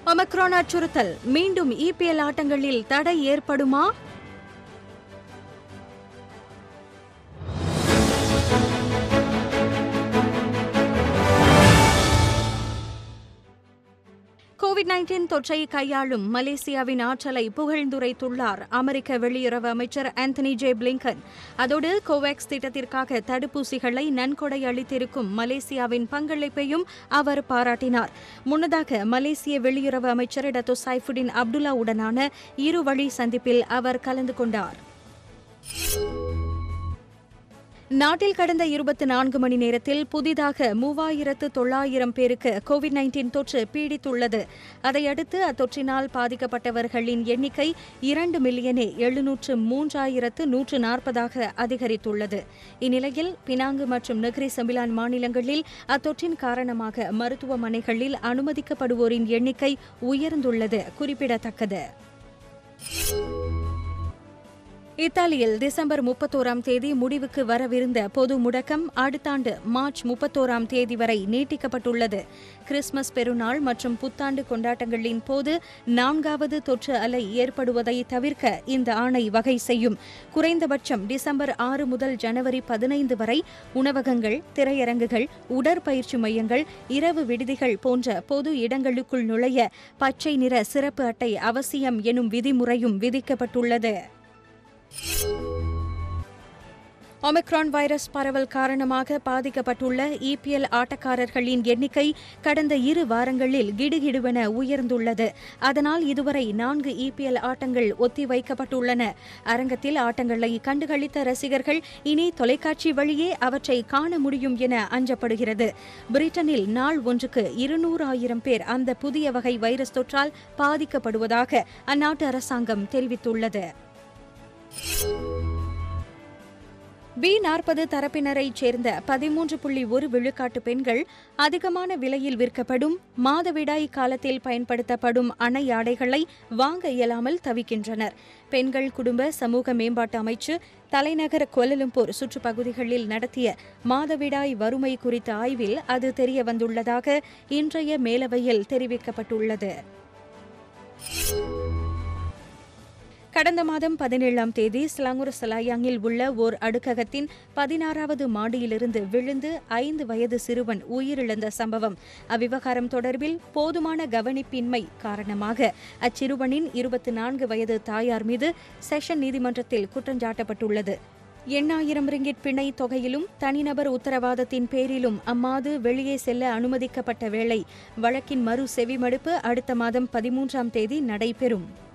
ஒமக்ரான் அச்சுறுத்தல் மீண்டும் இபிஎல் ஆட்டங்களில் தடை ஏற்படுமா கோவிட் நைன்டீன் தொற்றை கையாளும் மலேசியாவின் ஆற்றலை புகழ்ந்துரைத்துள்ளார் அமெரிக்க வெளியுறவு அமைச்சர் ஆந்தனி ஜே பிளிங்கன் அதோடு கோவேக்ஸ் திட்டத்திற்காக தடுப்பூசிகளை நன்கொடை அளித்திருக்கும் மலேசியாவின் பங்களிப்பையும் அவர் பாராட்டினார் முன்னதாக மலேசிய வெளியுறவு அமைச்சர் டத்தோ சைஃபுடின் அப்துல்லா உடனான இருவழி சந்திப்பில் அவர் கலந்து கொண்டார் நாட்டில் கடந்த இருபத்தி நான்கு மணி நேரத்தில் புதிதாக மூவாயிரத்து தொள்ளாயிரம் பேருக்கு கோவிட் நைன்டீன் தொற்று பீடித்துள்ளது அதையடுத்து அத்தொற்றினால் பாதிக்கப்பட்டவர்களின் எண்ணிக்கை இரண்டு மில்லியனே எழுநூற்று மூன்றாயிரத்து நூற்று நாற்பதாக அதிகரித்துள்ளது இந்நிலையில் பினாங்கு மற்றும் நெக்ரி செம்பிலான் மாநிலங்களில் அத்தொற்றின் காரணமாக மருத்துவமனைகளில் அனுமதிக்கப்படுவோரின் எண்ணிக்கை உயர்ந்துள்ளது குறிப்பிடத்தக்கது இத்தாலியில் டிசம்பர் முப்பத்தோராம் தேதி முடிவுக்கு வரவிருந்த பொது முடக்கம் அடுத்த ஆண்டு மார்ச் முப்பத்தோராம் தேதி வரை நீட்டிக்கப்பட்டுள்ளது கிறிஸ்துமஸ் பெருநாள் மற்றும் புத்தாண்டு கொண்டாட்டங்களின் போது நான்காவது தொற்று அலை ஏற்படுவதை தவிர்க்க இந்த ஆணை வகை செய்யும் குறைந்தபட்சம் டிசம்பர் ஆறு முதல் ஜனவரி பதினைந்து வரை உணவகங்கள் திரையரங்குகள் உடற்பயிற்சி மையங்கள் இரவு விடுதிகள் போன்ற பொது இடங்களுக்குள் நுழைய பச்சை நிற சிறப்பு அட்டை அவசியம் எனும் விதிமுறையும் விதிக்கப்பட்டுள்ளது ஒமிக்ரான் வைரஸ் பரவல் காரணமாக பாதிக்கப்பட்டுள்ள இபிஎல் ஆட்டக்காரர்களின் எண்ணிக்கை கடந்த இரு வாரங்களில் கிடுகிடுவென உயர்ந்துள்ளது அதனால் இதுவரை நான்கு இபிஎல் ஆட்டங்கள் ஒத்திவைக்கப்பட்டுள்ளன அரங்கத்தில் ஆட்டங்களை கண்டுகளித்த ரசிகர்கள் இனி தொலைக்காட்சி வழியே அவற்றை காண முடியும் என அஞ்சப்படுகிறது பிரிட்டனில் நாள் ஒன்றுக்கு இருநூறு ஆயிரம் பேர் அந்த புதிய வகை வைரஸ் தொற்றால் பாதிக்கப்படுவதாக அந்நாட்டு அரசாங்கம் தெரிவித்துள்ளது பி நாற்பது தரப்பினரைச் சேர்ந்த பதிமூன்று புள்ளி ஒரு விழுக்காட்டு பெண்கள் அதிகமான விலையில் விற்கப்படும் மாதவிடாய் காலத்தில் பயன்படுத்தப்படும் அணை ஆடைகளை வாங்க இயலாமல் தவிக்கின்றனர் பெண்கள் குடும்ப சமூக மேம்பாட்டு அமைச்சு தலைநகர் கோலலம்பூர் சுற்றுப்பகுதிகளில் நடத்திய மாதவிடாய் வறுமை குறித்த ஆய்வில் அது தெரிய வந்துள்ளதாக இன்றைய மேலவையில் தெரிவிக்கப்பட்டுள்ளது கடந்த மாதம் பதினேழாம் தேதி ஸ்லாங்குர் சலாயாங்கில் உள்ள ஓர் அடுக்ககத்தின் பதினாறாவது மாடியிலிருந்து விழுந்து ஐந்து வயது சிறுவன் உயிரிழந்த சம்பவம் அவ்விவகாரம் தொடர்பில் போதுமான கவனிப்பின்மை காரணமாக அச்சிறுவனின் இருபத்தி நான்கு வயது தாயார் மீது செஷன் நீதிமன்றத்தில் குற்றஞ்சாட்டப்பட்டுள்ளது எண்ணாயிரம் ரிங்கிட் பிணை தொகையிலும் தனிநபர் உத்தரவாதத்தின் பேரிலும் அம்மாது வெளியே செல்ல அனுமதிக்கப்பட்ட வேளை வழக்கின் மறு செவிமடுப்பு அடுத்த மாதம் பதிமூன்றாம் தேதி நடைபெறும்